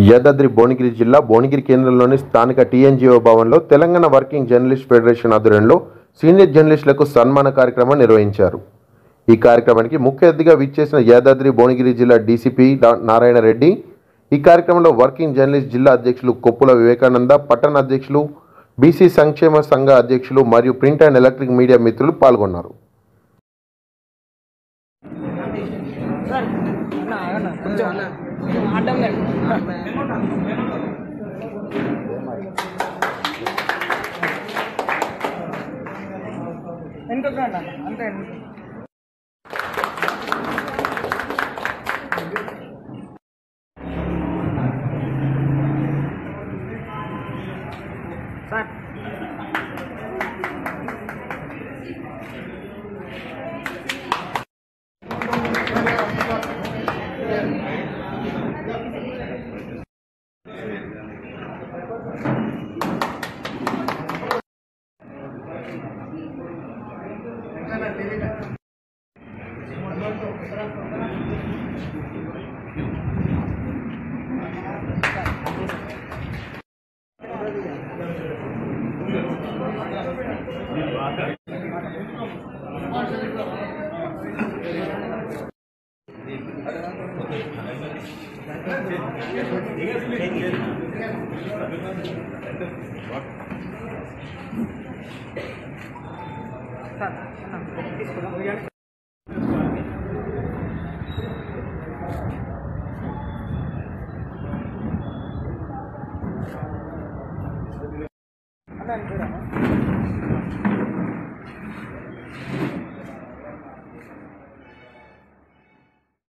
యాదాద్రి భువనగిరి జిల్లా భువనగిరి కేంద్రంలోని స్థానిక టీఎన్జిఓ భవన్లో తెలంగాణ వర్కింగ్ జర్నలిస్ట్ ఫెడరేషన్ ఆధ్వర్యంలో సీనియర్ జర్నలిస్టులకు సన్మాన కార్యక్రమం నిర్వహించారు ఈ కార్యక్రమానికి ముఖ్య అతిథిగా విచ్చేసిన యాదాద్రి భువనగిరి జిల్లా డీసీపీ డా- నారాయణ రెడ్డి ఈ కార్యక్రమంలో వర్కింగ్ జర్నలిస్ట్ జిల్లా అధ్యక్షులు కొప్పుల వివేకానంద పట్టణ అధ్యక్షులు బీసీ సంక్షేమ సంఘ అధ్యక్షులు మరియు ప్రింట్ అండ్ ఎలక్ట్రిక్ మీడియా మిత్రులు పాల్గొన్నారు సార్ అన్న అన్న కొంచెం అన్న అడ్డం లేదు వెనుకకు రండి అన్న అంతే వెనుక. సార్ సార్ అన్న తీసుకురా